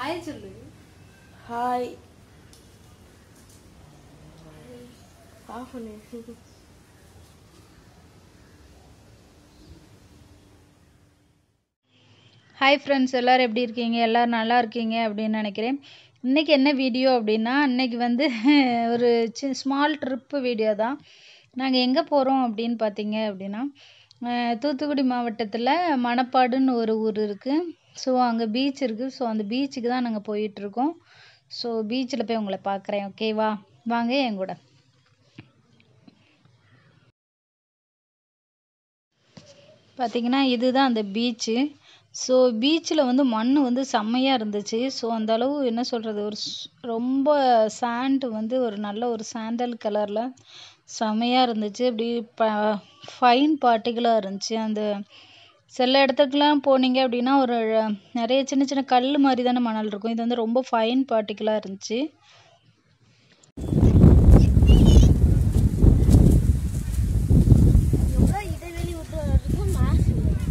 hi சொல்லு hi off பண்ணு hi friends எல்லோரும் எப்படி இருக்கீங்க எல்லோரும் நல்லா இருக்கீங்க அப்படின்னு நினைக்கிறேன் இன்றைக்கி என்ன வீடியோ அப்படின்னா இன்றைக்கி வந்து ஒரு சி ஸ்மால் ட்ரிப்பு வீடியோ தான் நாங்கள் எங்கே போகிறோம் அப்படின்னு பார்த்தீங்க அப்படின்னா அஹ், தூத்துக்குடி மாவட்டத்தில் மணப்பாடுன்னு ஒரு ஊர் இருக்குது ஸோ அங்கே பீச் இருக்குது ஸோ அந்த பீச்சுக்கு தான் நாங்கள் போயிட்டுருக்கோம் ஸோ பீச்சில் போய் உங்களை பார்க்குறேன் ஓகேவா வாங்க என் கூட பார்த்தீங்கன்னா இதுதான் அந்த பீச்சு ஸோ பீச்சில் வந்து மண் வந்து செம்மையாக இருந்துச்சு ஸோ அந்த அளவு என்ன சொல்கிறது ஒரு ஸ்- ரொம்ப சாண்ட் வந்து ஒரு நல்ல ஒரு சாண்டல் கலரில் செம்மையாக இருந்துச்சு அப்படி ப ஃபைன் பார்ட்டிகளாக இருந்துச்சு அந்த சில இடத்துக்குலாம் போனீங்க அப்படின்னா ஒரு நிறைய சின்ன சின்ன கல் மாதிரி தானே மணல் இருக்கும் இது வந்து ரொம்ப ஃபைன் பார்ட்டிகளாக இருந்துச்சு எவ்வளோ இடைவெளி விட்டு வர்றதுக்கு மாஸ்க்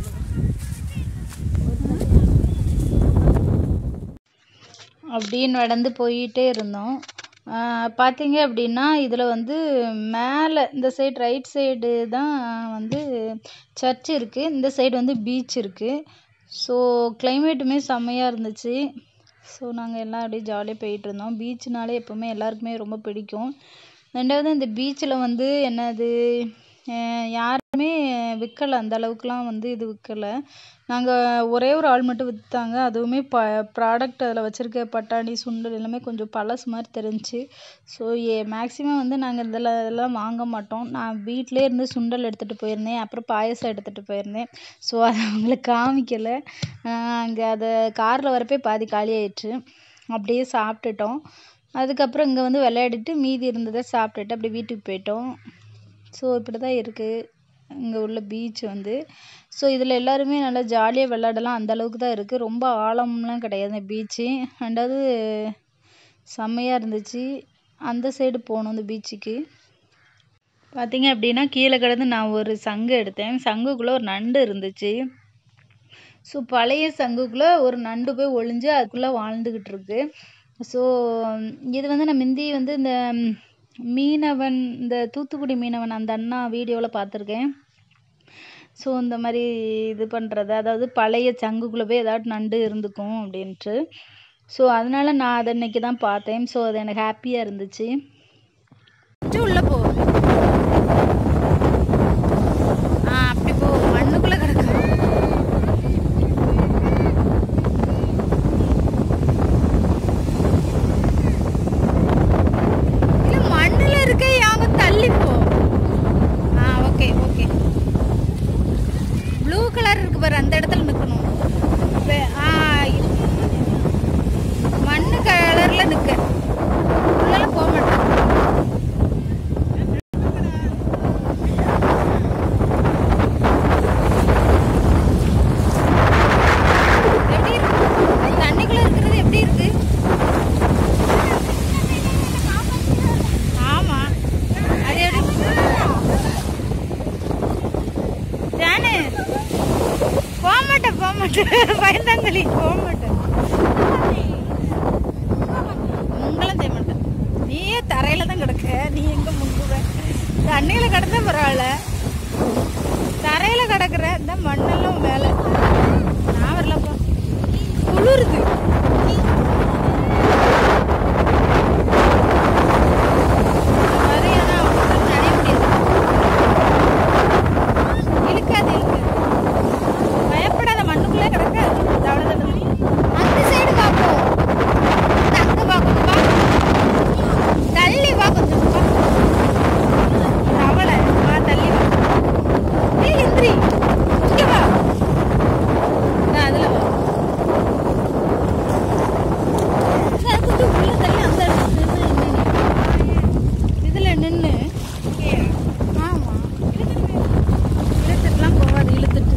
அப்படின்னு நடந்து போயிட்டே இருந்தோம் ஆஹ் பார்த்தீங்க அப்படின்னா இதில் வந்து மேலே இந்த சைடு ரைட் சைடு தான் வந்து சர்ச் இருக்குது இந்த சைடு வந்து பீச் இருக்குது ஸோ கிளைமேட்டுமே செம்மையாக இருந்துச்சு ஸோ நாங்கள் எல்லாம் அப்படியே ஜாலியாக போயிட்டு இருந்தோம் பீச்னாலே எப்போவுமே எல்லாருக்குமே ரொம்ப பிடிக்கும் ரெண்டாவது இந்த பீச்சில் வந்து என்னது அஹ் யாருமே விற்கலை அந்த அளவுக்குலாம் வந்து இது விற்கலை நாங்கள் ஒரே ஒரு ஆள் மட்டும் விற்றாங்க அதுவுமே ப ப்ராடக்ட் அதில் வச்சுருக்க பட்டாணி சுண்டல் எல்லாமே கொஞ்சம் பழசு மாதிரி தெரிஞ்சுச்சு ஸோ ஏ மேக்ஸிமம் வந்து நாங்கள் இதில் இதெல்லாம் வாங்க மாட்டோம் நான் வீட்டிலே இருந்து சுண்டல் எடுத்துகிட்டு போயிருந்தேன் அப்புறம் பாயசம் எடுத்துகிட்டு போயிருந்தேன் ஸோ அதை அவங்களுக்கு காமிக்கலை அங்கே அதை காரில் வரப்பே பாதி காலி ஆயிடுச்சு அப்படியே சாப்பிட்டுட்டோம் அதுக்கப்புறம் இங்கே வந்து விளையாடிட்டு மீதி இருந்ததை சாப்பிட்டுட்டு அப்படியே வீட்டுக்கு போயிட்டோம் ஸோ இப்படி தான் இருக்குது இங்கே உள்ள பீச் வந்து ஸோ இதில் எல்லாருமே நல்லா ஜாலியாக விளையாடலாம் அந்த அளவுக்கு தான் இருக்குது ரொம்ப ஆழம்லாம் கிடையாது பீச்சு ரெண்டாவது செம்மையாக இருந்துச்சு அந்த சைடு போகணும் இந்த பீச்சுக்கு பார்த்தீங்க அப்படின்னா கீழே கிடந்து நான் ஒரு சங்கு எடுத்தேன் சங்குக்குள்ளே ஒரு நண்டு இருந்துச்சு ஸோ பழைய சங்குக்குள்ளே ஒரு நண்டு போய் ஒளிஞ்சு அதுக்குள்ளே வாழ்ந்துக்கிட்டு இருக்கு ஸோ இது வந்து நான் முந்தி வந்து இந்த ம், மீனவன் இந்த தூத்துக்குடி மீனவன் அந்த அண்ணா வீடியோவில் பார்த்துருக்கேன் ஸோ இந்த மாதிரி இது பண்ணுறது அதாவது பழைய சங்குக்குள்ளே போய் ஏதாட்டு நண்டு இருந்துக்கும் அப்படின்ட்டு ஸோ அதனால நான் அதை இன்னைக்கு தான் பார்த்தேன் ஸோ அது எனக்கு ஹாப்பியாக இருந்துச்சு கொஞ்சம் உள்ள போ ஆ அப்படி போ மண்ணுக்குள்ள கிடக்கு இல்ல மண்ணுல இருக்க யாங்க தள்ளி போ ஆ ஓகே ஓகே ப்ளூ கலர் இருக்கு பாரு அந்த இடத்துல நிக்கணும் இப்ப- ஆ மண்ணு கலர்ல நிக்க உள்ளால போக மாட்டேன் எப்படி இருக்கு தண்ணிக்குள்ள இருக்கிறது எப்படி இருக்கு ஆமா அது எப்படி ஜானு போக மாட்டேன் போக மாட்டேன் பயந்தாங்களி போக மாட்டேன் முங்கலாம் செய்ய மாட்டேன் நீயே தரையில தான் கிடக்க நீ எங்க முங்குவ தண்ணியில கிடந்தா பரவாயில்ல தரையில கிடக்குற இந்த மண்ணெல்லாம் மேல நான் வரலப்பா குளிருது அது ஏன்னா அவங்களுக்கு நனைய முடியாது இழுக்காது இழுக்காது பயப்படாத மண்ணுக்குள்ளே கிடக்க அவ்வளோதான் அந்த சைடு பார்ப்போம் அங்கே வா கொஞ்சம் வா தள்ளி வா கொஞ்சம் வா தவளை வா தள்ளி வா ஏய் எந்திரி இங்கே வா நான் அதில் வா நான் கொஞ்சம் உள்ள தள்ளி அந்த இடத்துல நின்று இதில் நின்று ஆமாம் இழுத்துட்டுலாம் போகாது இழுத்துட்டு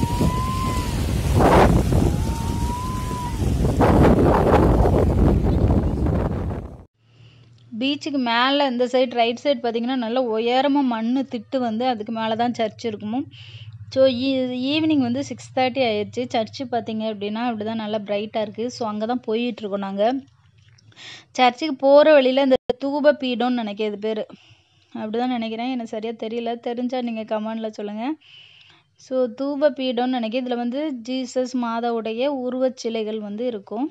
பீச்சுக்கு மேலே இந்த சைடு ரைட் சைடு பார்த்தீங்கன்னா நல்ல உயரமாக மண் திட்டு வந்து அதுக்கு மேலே தான் சர்ச் இருக்குமோ ஸோ ஈவினிங் வந்து சிக்ஸ் தேர்ட்டி ஆயிடுச்சு சர்ச்சு பார்த்தீங்க அப்படின்னா இப்படி தான் நல்லா பிரைட்டாக இருக்குது ஸோ அங்கே தான் போயிட்டுருக்கோம் நாங்கள் சர்ச்சுக்கு போகிற வழியில் இந்த தூப பீடம்னு நினைக்கிறேன் இது பேர் அப்படி தான் நினைக்கிறேன் எனக்கு சரியாக தெரியல தெரிஞ்சால் நீங்கள் கமெண்டில் சொல்லுங்கள் ஸோ தூப பீடம்னு நினைக்கிறேன் இதில் வந்து ஜீசஸ் மாதாவுடைய உருவச் சிலைகள் வந்து இருக்கும்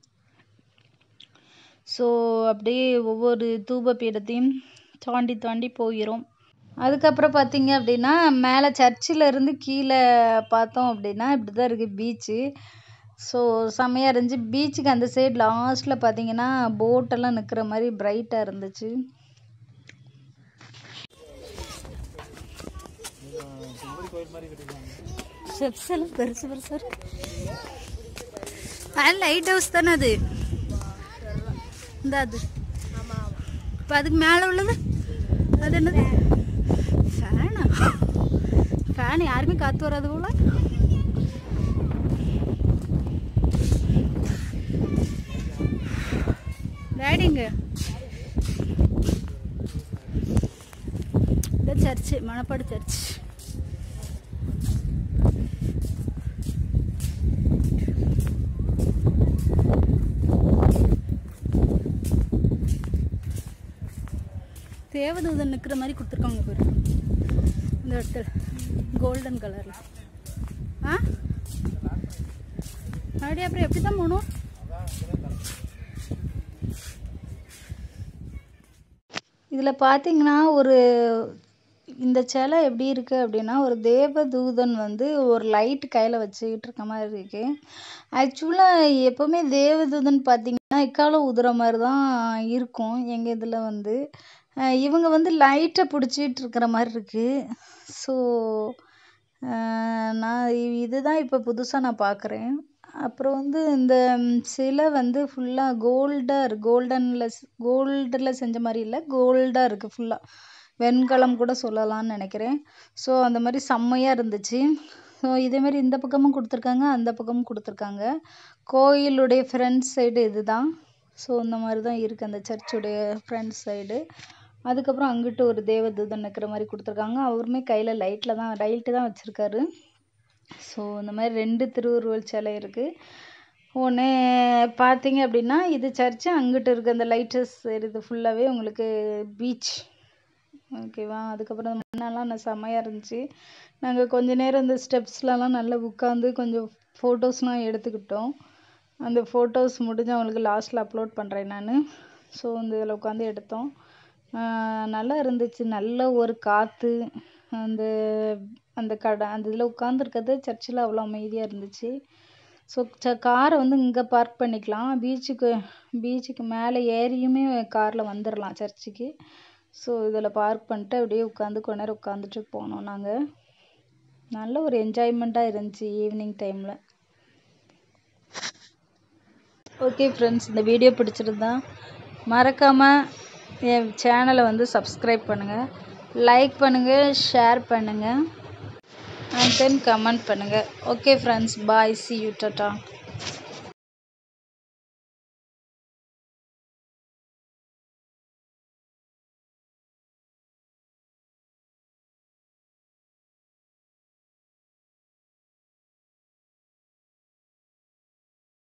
ஸோ அப்படியே ஒவ்வொரு தூப பீடத்தையும் தாண்டி தாண்டி போகிறோம் அதுக்கப்புறம் பார்த்தீங்க அப்படின்னா மேலே சர்ச்சில் இருந்து கீழே பார்த்தோம் அப்படின்னா இப்படி தான் இருக்குது பீச்சு ஸோ செம்மையாக இருந்துச்சு பீச்சுக்கு அந்த சைடு லாஸ்ட்டில் பார்த்தீங்கன்னா போட்டெல்லாம் நிற்கிற மாதிரி பிரைட்டாக இருந்துச்சு ஸ்டெப்ஸ் எல்லாம் பெருசு பெருசா இருக்கு அது லைட் ஹவுஸ் தானே அது இந்த அது இப்போ அதுக்கு மேலே உள்ளது அது என்னது ஃபேனா ஃபேன் யாருமே காற்று வராது போல டேடிங்க இந்த சர்ச்சு மணப்பாடு சர்ச் தேவதூதன் நிற்கிற மாதிரி கொடுத்துருக்காங்க பாரு இந்த இடத்துல கோல்டன் கலரில் ஆ அப்படியே அப்புறம் எப்படி தான் போகணும் இதில் பார்த்தீங்கன்னா ஒரு இந்த சிலை எப்படி இருக்கு அப்படின்னா ஒரு தேவதூதன் வந்து ஒரு லைட் கையில் வச்சுக்கிட்டு இருக்க மாதிரி இருக்கு ஆக்சுவலாக எப்போவுமே தேவதூதன் பார்த்தீங்கன்னா எக்காலம் ஊதுற மாதிரி தான் இருக்கும் எங்கள் இதில் வந்து அஹ் இவங்க வந்து லைட்டை பிடிச்சிட்டு இருக்கிற மாதிரி இருக்கு ஸோ நான் இ- இதுதான் இப்போ புதுசாக நான் பார்க்குறேன் அப்புறம் வந்து இந்த ம், சிலை வந்து ஃபுல்லாக கோல்டாக கோல்டனில் கோல்டில் செஞ்ச மாதிரி இல்லை கோல்டாக இருக்குது ஃபுல்லாக வெண்கலம் கூட சொல்லலாம்னு நினைக்கிறேன் ஸோ அந்த மாதிரி செம்மையாக இருந்துச்சு ஸோ இதே மாதிரி இந்த பக்கமும் கொடுத்துருக்காங்க அந்த பக்கமும் கொடுத்துருக்காங்க கோயிலுடைய ஃப்ரண்ட் சைடு இதுதான் ஸோ இந்த மாதிரி தான் இருக்குது அந்த சர்ச்சுடைய ஃப்ரண்ட் சைடு அதுக்கப்புறம் அங்கிட்டு ஒரு தேவதூதன் நிற்கிற மாதிரி கொடுத்துருக்காங்க அவருமே கையில் லைட்டில் தான் லைட்டு தான் வச்சுருக்காரு ஸோ இந்த மாதிரி ரெண்டு திருவுருவல் சிலை இருக்குது ஒன்று பார்த்தீங்க அப்படின்னா இது சர்ச்சு அங்கிட்டு இருக்க அந்த லைட்டஸ் இது ஃபுல்லாகவே உங்களுக்கு பீச் ஓகேவா அதுக்கப்புறம் அந்த மண்ணெல்லாம் நான் செம்மையாக இருந்துச்சு நாங்கள் கொஞ்ச நேரம் இந்த ஸ்டெப்ஸ்லலாம் நல்லா உட்காந்து கொஞ்சம் ஃபோட்டோஸ்லாம் எடுத்துக்கிட்டோம் அந்த ஃபோட்டோஸ் முடிஞ்சு அவங்களுக்கு லாஸ்ட்டில் அப்லோட் பண்ணுறேன் நான் ஸோ இந்த இதில் உட்காந்து எடுத்தோம் ஆஹ் நல்லா இருந்துச்சு நல்ல ஒரு காற்று அந்த அந்த கடை அந்த இதில் உட்காந்துருக்கிறது சர்ச்சில் அவ்வளோ அமைதியாக இருந்துச்சு ஸோ ச காரை வந்து இங்கே பார்க் பண்ணிக்கலாம் பீச்சுக்கு பீச்சுக்கு மேலே ஏறியுமே காரில் வந்துடலாம் சர்ச்சுக்கு ஸோ இதில் பார்க் பண்ணிட்டு அப்படியே உட்காந்து கொஞ்ச நேரம் உட்காந்துட்டு போனோம் நாங்கள் நல்ல ஒரு என்ஜாய்மெண்ட்டாக இருந்துச்சு ஈவினிங் டைமில் ஓகே ஃப்ரெண்ட்ஸ் இந்த வீடியோ பிடிச்சிருந்தா மறக்காமல் என் சேனலை வந்து சப்ஸ்கிரைப் பண்ணுங்கள் லைக் பண்ணுங்கள் ஷேர் பண்ணுங்கள் அண்ட் தென் கமெண்ட் பண்ணுங்கள் okay friends bye see you tata